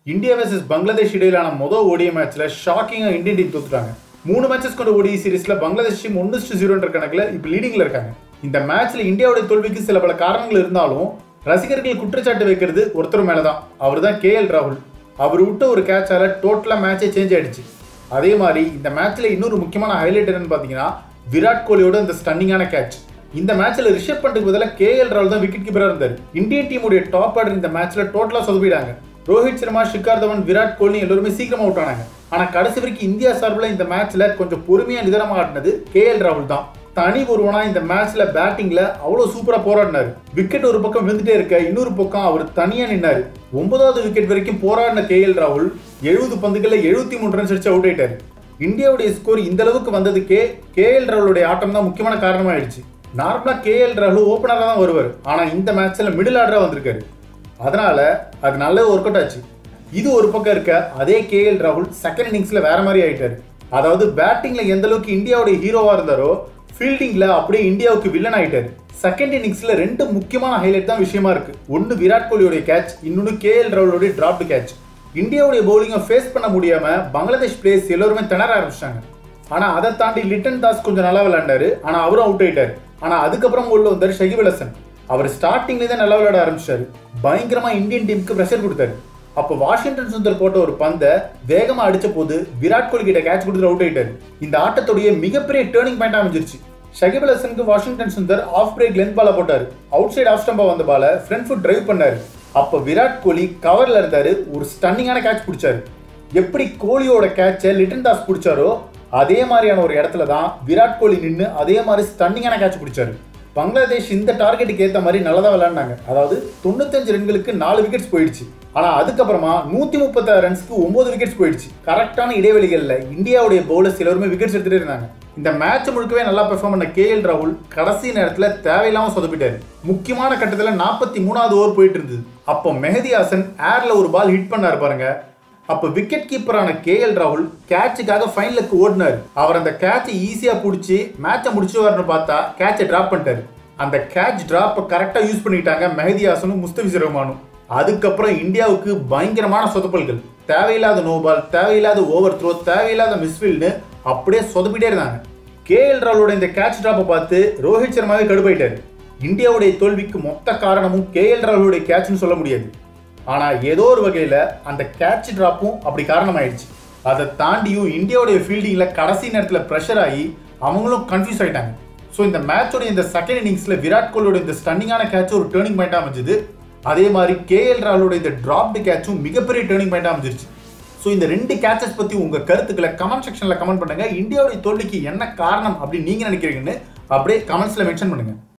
India versus Bangladesh இடையிலான மொதல் ஓடிய மேட்ச்ல ஷாக்கிங்கா இந்தியன் டீம் தோத்துட்டாங்க மூணு மேட்சஸ் கொண்ட ஓடிய சீரிஸ்ல பங்களாதேஷ் டீம் ஒன்று ஜீரோன்ற கணக்குல இப்போ லீடிங்ல இருக்காங்க இந்த மேட்ச்ல இந்தியாவுடைய தோல்விக்கு சில பல காரணங்கள் இருந்தாலும் ரசிகர்கள் குற்றச்சாட்டு வைக்கிறது ஒருத்தர் மேலதான் அவர் தான் கே எல் ராகுல் அவர் விட்ட ஒரு கேட்சால டோட்டலா மேட்சே சேஞ்ச் ஆயிடுச்சு அதே மாதிரி இந்த மேட்ச்ல இன்னொரு முக்கியமான ஹைலைட் என்னன்னு பாத்தீங்கன்னா விராட் கோலியோட இந்த ஸ்டன்னிங்கான கேட்ச் இந்த மேட்ச்ல ரிஷப் பண்ட்டுக்கு பதிலாக கே எல் ராகுல் தான் விக்கெட் கீப்பரா இருந்தார் இந்தியன் டீமுடைய டாப் ஆர்டர் இந்த மேட்ச்ல டோட்டலா சொதப்பிட்டாங்க ரோஹித் சர்மா ஷிகார் தவன் விராட் கோலி எல்லாருமே சீக்கிரமா அவுட் ஆனாங்க ஆனா கடைசி வரைக்கும் இந்தியா சார்பில் இந்த மேட்ச்ல கொஞ்சம் பொறுமையா நிதானமா ஆடினது கே எல் ராகுல் தான் தனி ஒருவனா இந்த மேட்ச்ல பேட்டிங்ல அவ்வளவு சூப்பரா போராடினாரு விக்கெட் ஒரு பக்கம் விழுந்துட்டே இருக்க இன்னொரு பக்கம் அவர் தனியா நின்னாரு ஒன்பதாவது விக்கெட் வரைக்கும் போராடின கே எல் ராகுல் எழுபது பந்துகள்ல எழுபத்தி மூணு ரன்ஸ் அடிச்சு அவுட் ஆயிட்டாரு இந்தியாவுடைய ஸ்கோர் இந்த அளவுக்கு வந்ததுக்கே கே எல் ராகுலுடைய ஆட்டம் தான் முக்கியமான காரணமாயிடுச்சு நார்மலா கே எல் ராகுல் ஓப்பனரா தான் வருவார் ஆனா இந்த மேட்ச்ல மிடில் ஆர்டரா வந்திருக்காரு அதனால அது நல்ல ஒர்க் அவுட் ஆச்சு இது ஒரு பக்கம் இருக்க அதே கே எல் ராகுல் செகண்ட் இன்னிங்ஸ்ல வேற மாதிரி ஆயிட்டாரு அதாவது பேட்டிங்ல எந்த அளவுக்கு இந்தியாவுடைய ஹீரோவா இருந்தாரோ ஃபீல்டிங்ல அப்படியே இந்தியாவுக்கு வில்லன் ஆயிட்டாரு செகண்ட் இன்னிங்ஸ்ல ரெண்டு முக்கியமான ஹைலைட் தான் விஷயமா இருக்கு ஒன்னு விராட் கோலியோட கேட்ச் இன்னொன்னு கே எல் ராகுலோட டிராப்டு கேட்ச் இந்தியாவுடைய பவுலிங்கை ஃபேஸ் பண்ண முடியாம பங்களாதேஷ் பிளேயர்ஸ் எல்லாருமே திணற ஆரம்பிச்சிட்டாங்க ஆனா அதை தாண்டி லிட்டன் தாஸ் கொஞ்சம் நல்லா விளையாண்டாரு ஆனா அவரும் அவுட் ஆயிட்டாரு ஆனா அதுக்கப்புறம் உள்ள வந்தாரு ஷகிப் அல் ஹசன் அவர் ஸ்டார்டிங்ல தான் நல்லா விளையாட ஆரம்பிச்சாரு பயங்கரமா இந்தியன் டீமுக்கு ப்ரெஷர் கொடுத்தாரு அப்போ வாஷிங்டன் சுந்தர் போட்ட ஒரு பந்தை வேகமா அடிச்ச போது விராட் கோலி கிட்ட கேட்ச் கொடுத்து அவுட் ஆயிட்டாரு இந்த ஆட்டத்துடைய மிகப்பெரிய டேர்னிங் பாயிண்ட் அமைஞ்சிருச்சு ஷகிப் அல் ஹசனுக்கு Washington Sundar off break length பால போட்டாரு அவுட் சைடு ஆஃப் ஸ்டம்பா வந்த பால ஃப்ரண்ட் ஃபுட் டிரைவ் பண்ணாரு அப்போ விராட் கோலி கவர்ல இருந்தாரு ஒரு ஸ்டன்னிங்கான கேட்ச் பிடிச்சாரு எப்படி கோலியோட கேட்சை லிட்டன் தாஸ் பிடிச்சாரோ அதே மாதிரியான ஒரு இடத்துல தான் விராட் கோலி நின்று அதே மாதிரி ஸ்டன்னிங்கான கேட்ச் பிடிச்சாரு பங்களாதேஷ் இந்த டார்கெட்டுக்கு ஏற்ற மாதிரி நல்லா தான் விளையாண்டாங்க அதாவது தொண்ணூத்தஞ்சு ரன்களுக்கு நாலு விக்கெட்ஸ் போயிடுச்சு ஆனா அதுக்கப்புறமா நூத்தி முப்பத்தாறு ரன்ஸ்க்கு ஒன்பது விக்கெட்ஸ் போயிடுச்சு கரெக்டான இடைவெளிகள்ல இந்தியாவுடைய பவுலர்ஸ் எல்லாருமே விக்கெட்ஸ் எடுத்துட்டு இருந்தாங்க இந்த மேட்ச் முழுக்கவே நல்லா பெர்ஃபார்ம் பண்ண கே எல் ராகுல் கடைசி நேரத்துல தேவையில்லாம சொதப்பிட்டாரு முக்கியமான கட்டத்துல நாற்பத்தி மூணாவது ஓவர் போயிட்டு இருந்தது அப்போ மெஹதி ஹாசன் ஏர்ல ஒரு பால் ஹிட் பண்ணாரு பாருங்க அப்போ விக்கெட் கீப்பரான கே எல் ராகுல் கேட்சுக்காக ஃபைனலுக்கு ஓடினார் அவர் அந்த கேட்சை ஈஸியாக பிடிச்சி மேட்சை முடிச்சுவார்னு பார்த்தா கேட்சை டிராப் பண்ணிட்டாரு அந்த கேட்ச் டிராப்பை கரெக்டாக யூஸ் பண்ணிட்டாங்க மெஹதி ஹாசனும் முஸ்தபிஸ் ரஹ்மானும் அதுக்கப்புறம் இந்தியாவுக்கு பயங்கரமான சொதப்பல்கள் தேவையில்லாத நோபால் தேவையில்லாத ஓவர் த்ரோ தேவையில்லாத மிஸ்ஃபீல்டு அப்படியே சொதப்பிட்டே இருந்தாங்க கே எல் ராகுலோட இந்த கேட்ச் டிராப்பை பார்த்து ரோஹித் சர்மாவே கடுப்பாயிட்டாரு இந்தியாவுடைய தோல்விக்கு மொத்த காரணமும் கே எல் ராகுலோடைய கேட்ச்னு சொல்ல முடியாது ஆனா ஏதோ ஒரு வகையில அந்த கேட்ச் டிராப்பும் அப்படி காரணமாயிடுச்சு அதை தாண்டியும் இந்தியாவுடைய ஃபீல்டிங்ல கடைசி நேரத்துல ப்ரெஷர் ஆகி அவங்களும் கன்ஃபியூஸ் ஆயிட்டாங்க ஸோ இந்த மேட்சோட இந்த செகண்ட் இன்னிங்ஸ்ல விராட் கோலியோட இந்த ஸ்டன்னிங்கான கேட்ச் ஒரு டேர்னிங் பாயிண்டா அமைஞ்சது அதே மாதிரி கே எல் ராகுலோட இந்த டிராப்டு கேட்சும் மிகப்பெரிய டேர்னிங் பாயிண்டா அமைஞ்சிருச்சு ஸோ இந்த ரெண்டு கேட்சஸ் பத்தி உங்க கருத்துக்களை கமெண்ட் செக்ஷன்ல கமெண்ட் பண்ணுங்க இந்தியாவுடைய தோல்விக்கு என்ன காரணம் அப்படின்னு நீங்க நினைக்கிறீங்கன்னு அப்படியே கமெண்ட்ஸ்ல மென்ஷன் பண்ணுங்க